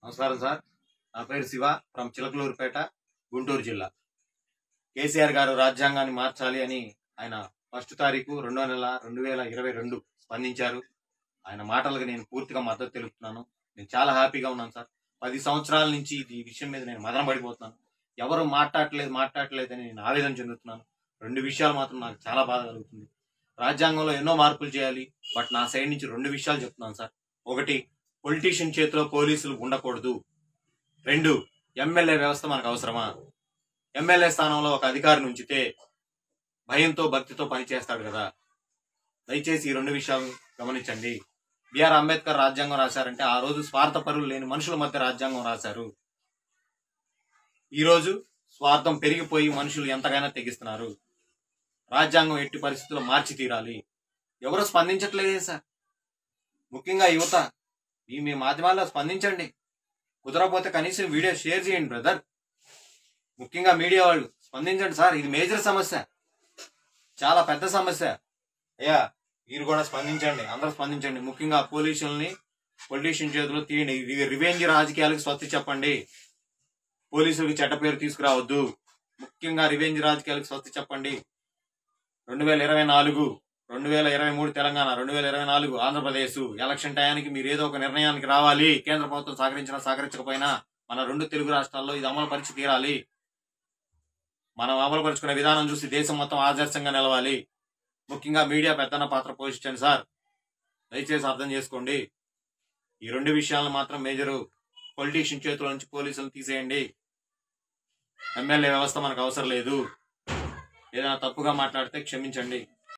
నమస్కారం సార్ నా పేరు శివ ఫ్రమ్ చిలకలూరుపేట గుంటూరు జిల్లా కేసీఆర్ గారు రాజ్యాంగాన్ని మార్చాలి అని ఆయన ఫస్ట్ తారీఖు రెండో నెల రెండు వేల ఇరవై రెండు స్పందించారు ఆయన మాటలకు నేను పూర్తిగా మద్దతు తెలుపుతున్నాను నేను చాలా హ్యాపీగా ఉన్నాను సార్ పది సంవత్సరాల నుంచి ఇది ఈ విషయం మీద నేను మదన పడిపోతున్నాను ఎవరు మాట్లాడట్లేదు మాట్లాడట్లేదు అని నేను ఆవేదన చెందుతున్నాను రెండు విషయాలు మాత్రం నాకు చాలా బాధ కలుగుతుంది రాజ్యాంగంలో ఎన్నో మార్పులు చేయాలి బట్ నా సైడ్ నుంచి రెండు విషయాలు చెప్తున్నాను సార్ ఒకటి పొలిటీషియన్ చేతిలో పోలీసులు ఉండకూడదు రెండు ఎమ్మెల్యే వ్యవస్థ మనకు అవసరమా ఎమ్మెల్యే స్థానంలో ఒక అధికారిని ఉంచితే భయంతో భక్తితో పనిచేస్తాడు కదా దయచేసి ఈ రెండు విషయాలు గమనించండి బిఆర్ అంబేద్కర్ రాజ్యాంగం రాశారంటే ఆ రోజు స్వార్థపరులు లేని మనుషుల మధ్య రాజ్యాంగం రాశారు ఈ రోజు స్వార్థం పెరిగిపోయి మనుషులు ఎంతగానో తెగిస్తున్నారు రాజ్యాంగం ఎట్టి పరిస్థితుల్లో మార్చి తీరాలి ఎవరు స్పందించట్లేదే సార్ ముఖ్యంగా యువత ఈ మీ మాధ్యమాల్లో స్పందించండి కుదరకపోతే కనీసం వీడియో షేర్ చేయండి బ్రదర్ ముఖ్యంగా మీడియా వాళ్ళు స్పందించండి సార్ ఇది మేజర్ సమస్య చాలా పెద్ద సమస్య అయ్యా మీరు కూడా స్పందించండి అందరూ స్పందించండి ముఖ్యంగా పోలీసుల్ని పొలిటీషియన్ చేతిలో తీయండి ఇది రివెంజ్ రాజకీయాలకు స్వస్తి చెప్పండి పోలీసులకు చెడ్డ పేరు తీసుకురావద్దు ముఖ్యంగా రివెంజ్ రాజకీయాలకు స్వస్తి చెప్పండి రెండు వేల ఇరవై నాలుగు రెండు వేల ఇరవై మూడు తెలంగాణ రెండు వేల ఇరవై నాలుగు ఆంధ్రప్రదేశ్ ఎలక్షన్ టయానికి మీరు ఏదో ఒక నిర్ణయానికి రావాలి కేంద్ర ప్రభుత్వం సహకరించినా సహకరించకపోయినా మన రెండు తెలుగు రాష్ట్రాల్లో ఇది అమలు పరిచి తీరాలి మనం అమలు పరుచుకునే విధానం చూసి దేశం మొత్తం ఆదర్శంగా నిలవాలి ముఖ్యంగా మీడియా పెద్దన్న పాత్ర పోషించండి సార్ దయచేసి అర్థం చేసుకోండి ఈ రెండు విషయాలను మాత్రం మేజరు పొలిటీషియన్ చేతుల నుంచి పోలీసులను తీసేయండి ఎమ్మెల్యే వ్యవస్థ మనకు అవసరం లేదు ఏదైనా తప్పుగా మాట్లాడితే క్షమించండి